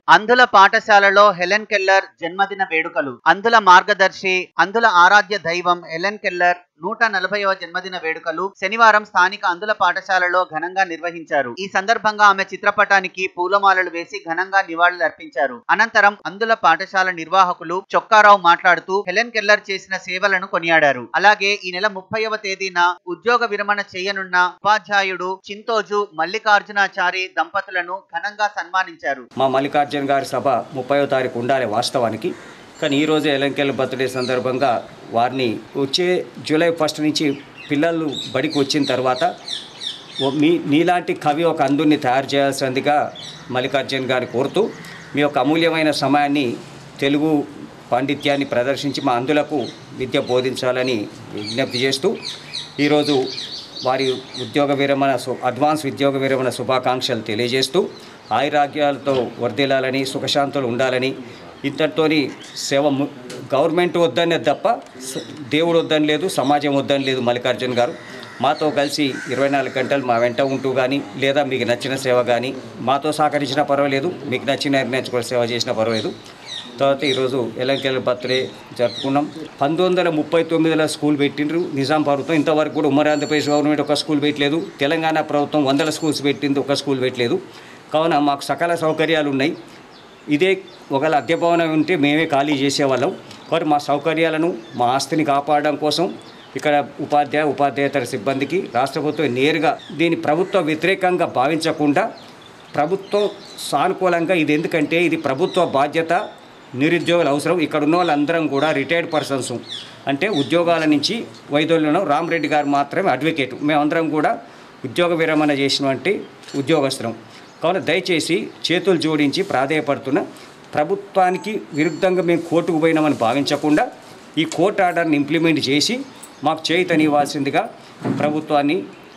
అంధుల పాఠశాలలో Helen Keller జన్మదిన వేడుకలు అంధుల మార్గదర్శి అంధుల ఆరాధ్య దైవం హెలెన్ కెల్లర్ నూట నలభైవ జన్మదిన వేడుకలు శనివారం స్థానిక అంధుల పాఠశాలలో ఘనంగా నిర్వహించారు ఈ సందర్భంగా ఆమె చిత్రపటానికి పూలమాలలు వేసి ఘనంగా నివాళులు అర్పించారు అనంతరం అంధుల పాఠశాల నిర్వాహకులు చొక్కారావు మాట్లాడుతూ హెలెన్ కెల్లర్ చేసిన సేవలను కొనియాడారు అలాగే ఈ నెల ముప్పైవ తేదీన ఉద్యోగ విరమణ చేయనున్న ఉపాధ్యాయుడు చింతోజు మల్లికార్జునాచారి దంపతులను ఘనంగా సన్మానించారు మా మల్లికార్జున గారి సభ ముప్పైవ తారీఖు ఉండాలి వాస్తవానికి కానీ ఈరోజు ఎలంకెల్ బర్త్డే సందర్భంగా వారిని వచ్చే జూలై ఫస్ట్ నుంచి పిల్లలు బడికి వచ్చిన తర్వాత ఓ- మీ నీలాంటి కవి ఒక అందుని తయారు చేయాల్సిందిగా మల్లికార్జున్ గారిని కోరుతూ మీ యొక్క అమూల్యమైన సమయాన్ని తెలుగు పాండిత్యాన్ని ప్రదర్శించి మా అందులకు విద్య బోధించాలని విజ్ఞప్తి చేస్తూ ఈరోజు వారి ఉద్యోగ విరమణ సు అడ్వాన్స్ ఉద్యోగ విరమణ శుభాకాంక్షలు తెలియజేస్తూ ఆయురాగ్యాలతో వర్ధిల్లాలని సుఖశాంతులు ఉండాలని ఇంతటితోని సేవ ము- గవర్నమెంట్ వద్దనే తప్ప స- దేవుడు వద్దని లేదు సమాజం వద్దని లేదు మల్లికార్జున్ గారు మాతో కలిసి ఇరవై నాలుగు గంటలు మా వెంట ఉంటూ కానీ లేదా మీకు నచ్చిన సేవ కానీ మాతో సహకరించినా పర్వాలేదు మీకు నచ్చిన నిర్ణయించుకునే సేవ చేసినా పర్వాలేదు తర్వాత ఈరోజు ఎలంకెల బర్త్డే జరుపుకున్నాం పంతొమ్మిది వందల ముప్పై తొమ్మిదిలో స్కూల్ పెట్టిండ్రు నిజాం ప్రభుత్వం ఇంతవరకు కూడా ఉమ్మడి ఆంధ్రప్రదేశ్ గవర్నమెంట్ ఒక స్కూల్ పెట్టలేదు తెలంగాణ ప్రభుత్వం వందల స్కూల్స్ పెట్టింది ఒక స్కూల్ పెట్టలేదు కావున మాకు సకల సౌకర్యాలు ఉన్నాయి ఇదే ఒకవేళ అద్దె భవనం ఉంటే మేమే ఖాళీ చేసేవాళ్ళం మరి మా సౌకర్యాలను మా ఆస్తిని కాపాడడం కోసం ఇక్కడ ఉపాధ్యాయ ఉపాధ్యాయేతర సిబ్బందికి రాష్ట్ర ప్రభుత్వం నేరుగా దీని ప్రభుత్వ వ్యతిరేకంగా భావించకుండా ప్రభుత్వం సానుకూలంగా ఇది ఎందుకంటే ఇది ప్రభుత్వ బాధ్యత నిరుద్యోగుల అవసరం ఇక్కడ ఉన్న వాళ్ళందరం కూడా రిటైర్డ్ పర్సన్స్ అంటే ఉద్యోగాల నుంచి వైదొల్యం రామరెడ్డి గారు మాత్రమే అడ్వకేట్ మేమందరం కూడా ఉద్యోగ విరమణ చేసినటువంటి ఉద్యోగస్తులం కావున దయచేసి చేతులు జోడించి ప్రాధేయపడుతున్న ప్రభుత్వానికి విరుద్ధంగా మేము కోర్టుకు పోయినామని భావించకుండా ఈ కోర్టు ఆర్డర్ని ఇంప్లిమెంట్ చేసి మాకు చేయుతనివ్వాల్సిందిగా ప్రభుత్వాన్ని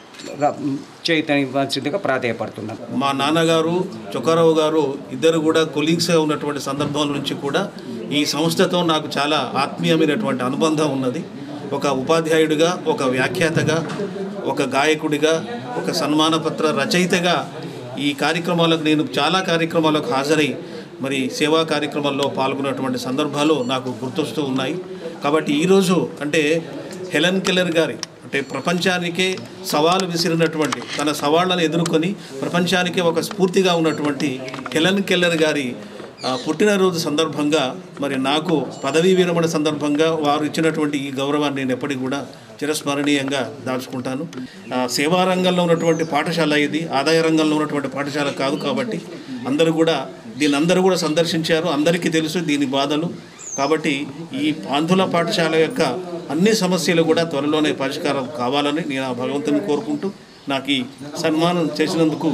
ర- చేయుతనివ్వాల్సిందిగా ప్రాధేయపడుతున్నాం మా నాన్నగారు చొక్కారావు గారు ఇద్దరు కూడా కొలీగ్స్గా ఉన్నటువంటి సందర్భాల నుంచి కూడా ఈ సంస్థతో నాకు చాలా ఆత్మీయమైనటువంటి అనుబంధం ఉన్నది ఒక ఉపాధ్యాయుడిగా ఒక వ్యాఖ్యాతగా ఒక గాయకుడిగా ఒక సన్మానపత్ర రచయితగా ఈ కార్యక్రమాలకు నేను చాలా కార్యక్రమాలకు హాజరై మరి సేవా కార్యక్రమాల్లో పాల్గొన్నటువంటి సందర్భాలు నాకు గుర్తొస్తూ ఉన్నాయి కాబట్టి ఈరోజు అంటే హెలెన్ కెల్లర్ గారి అంటే ప్రపంచానికే సవాలు విసిరినటువంటి తన సవాళ్లను ఎదుర్కొని ప్రపంచానికే ఒక స్ఫూర్తిగా ఉన్నటువంటి హెలెన్ కెల్లర్ గారి ఆ, పుట్టినరోజు సందర్భంగా మరి నాకు పదవీ విరమణ సందర్భంగా వారు ఇచ్చినటువంటి ఈ గౌరవాన్ని నేను ఎప్పటికీ కూడా చిరస్మరణీయంగా దాచుకుంటాను ఆ, సేవా రంగంలో ఉన్నటువంటి పాఠశాల ఇది ఆదాయ రంగంలో ఉన్నటువంటి పాఠశాల కాదు కాబట్టి అందరూ కూడా దీని అందరూ కూడా సందర్శించారు అందరికీ తెలుసు దీని బాధలు కాబట్టి ఈ ఆంధ్రుల పాఠశాల యొక్క అన్ని సమస్యలు కూడా త్వరలోనే పరిష్కారం కావాలని నేను ఆ భగవంతుని కోరుకుంటూ నాకు ఈ సన్మానం చేసినందుకు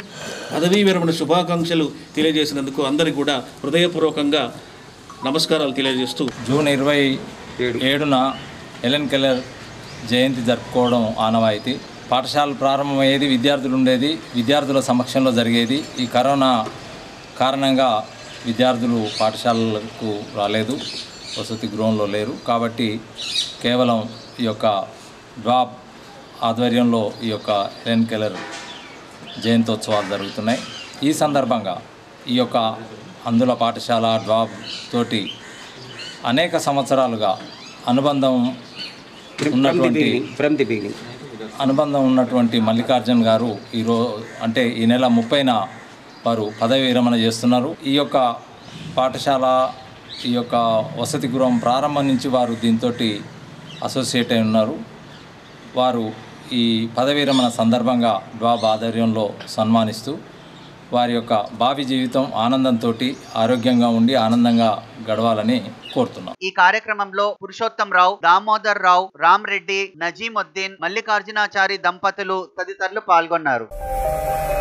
పదవీ విరమణ శుభాకాంక్షలు తెలియజేసినందుకు అందరికీ కూడా హృదయపూర్వకంగా నమస్కారాలు తెలియజేస్తూ జూన్ ఇరవై ఏడున ఎలెన్ కెల్లర్ జయంతి జరుపుకోవడం ఆనవాయితీ పాఠశాల ప్రారంభమయ్యేది విద్యార్థులు ఉండేది విద్యార్థుల సమక్షంలో జరిగేది ఈ కరోనా కారణంగా విద్యార్థులు పాఠశాలలకు రాలేదు వసతి గృహంలో లేరు కాబట్టి కేవలం ఈ యొక్క డ్వాప్ ఆధ్వర్యంలో ఈ యొక్క ఎలెన్ కెల్లర్ జయంతోత్సవాలు జరుగుతున్నాయి ఈ సందర్భంగా ఈ యొక్క అందుల పాఠశాల డ్వాబ్ తోటి అనేక సంవత్సరాలుగా అనుబంధం ఉన్నటువంటి ఫ్రమ్ ది బిగినింగ్ అనుబంధం ఉన్నటువంటి మల్లికార్జున్ గారు ఈరో అంటే ఈ నెల ముప్పైన వారు పదవి విరమణ చేస్తున్నారు ఈ యొక్క పాఠశాల ఈ యొక్క వసతి గృహం ప్రారంభం నుంచి వారు దీంతో అసోసియేట్ అయి ఉన్నారు వారు ఈ పదవి విరమణ సందర్భంగా డ్వాబ్ ఆధ్వర్యంలో సన్మానిస్తూ వారి యొక్క భావి జీవితం ఆనందంతో ఆరోగ్యంగా ఉండి ఆనందంగా గడవాలని కోరుతున్నాం ఈ కార్యక్రమంలో పురుషోత్తం రావు దామోదర్ రావు రామ్ రెడ్డి నజీముద్దీన్ మల్లికార్జునాచారి దంపతులు తదితరులు పాల్గొన్నారు